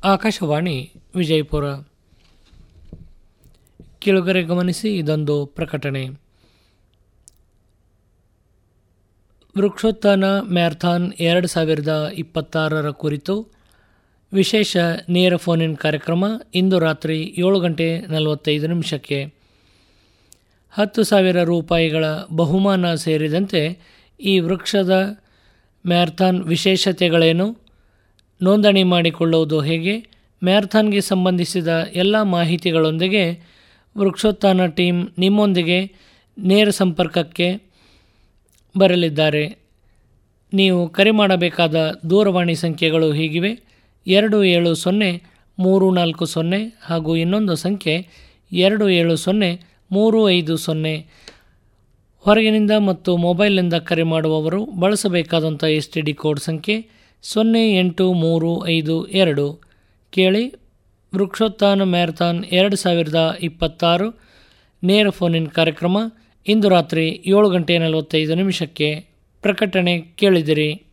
ಆಕಾಶವಾಣಿ ವಿಜಯಪುರ ಕೆಳಗರೆ ಗಮನಿಸಿ ಇದೊಂದು ಪ್ರಕಟಣೆ ವೃಕ್ಷೋತ್ಥಾನ ಮ್ಯಾರಥಾನ್ ಎರಡು ಸಾವಿರದ ಇಪ್ಪತ್ತಾರರ ಕುರಿತು ವಿಶೇಷ ನೇರ ಫೋನ್ ಇನ್ ಕಾರ್ಯಕ್ರಮ ಇಂದು ರಾತ್ರಿ ಏಳು ಗಂಟೆ ನಲವತ್ತೈದು ನಿಮಿಷಕ್ಕೆ ಹತ್ತು ಸಾವಿರ ರೂಪಾಯಿಗಳ ಬಹುಮಾನ ಸೇರಿದಂತೆ ಈ ವೃಕ್ಷದ ಮ್ಯಾರಥಾನ್ ವಿಶೇಷತೆಗಳೇನು ನೋಂದಣಿ ಮಾಡಿಕೊಳ್ಳುವುದು ಹೇಗೆ ಮ್ಯಾರಥಾನ್ಗೆ ಸಂಬಂಧಿಸಿದ ಎಲ್ಲ ಮಾಹಿತಿಗಳೊಂದಿಗೆ ವೃಕ್ಷೋತ್ಥಾನ ಟೀಮ್ ನಿಮ್ಮೊಂದಿಗೆ ನೇರ ಸಂಪರ್ಕಕ್ಕೆ ಬರಲಿದ್ದಾರೆ ನೀವು ಕರೆ ಮಾಡಬೇಕಾದ ದೂರವಾಣಿ ಸಂಖ್ಯೆಗಳು ಹೀಗಿವೆ ಎರಡು ಏಳು ಸೊನ್ನೆ ಮೂರು ನಾಲ್ಕು ಸೊನ್ನೆ ಹಾಗೂ ಇನ್ನೊಂದು ಸಂಖ್ಯೆ ಎರಡು ಏಳು ಸೊನ್ನೆ ಮೂರು ಐದು ಸೊನ್ನೆ ಹೊರಗಿನಿಂದ ಮತ್ತು ಮೊಬೈಲ್ನಿಂದ ಕರೆ ಮಾಡುವವರು ಬಳಸಬೇಕಾದಂಥ ಎಸ್ ಟಿ ಡಿ ಕೋಡ್ ಸಂಖ್ಯೆ ಸೊನ್ನೆ ಎಂಟು ಮೂರು ಐದು ಎರಡು ಕೇಳಿ ವೃಕ್ಷೋತ್ಥಾನ ಮ್ಯಾರಥಾನ್ ಎರಡು ಸಾವಿರದ ಇಪ್ಪತ್ತಾರು ನೇರ ಫೋನ್ ಇನ್ ಕಾರ್ಯಕ್ರಮ ಇಂದು ರಾತ್ರಿ ಏಳು ಗಂಟೆ ನಲವತ್ತೈದು ನಿಮಿಷಕ್ಕೆ ಪ್ರಕಟಣೆ ಕೇಳಿದಿರಿ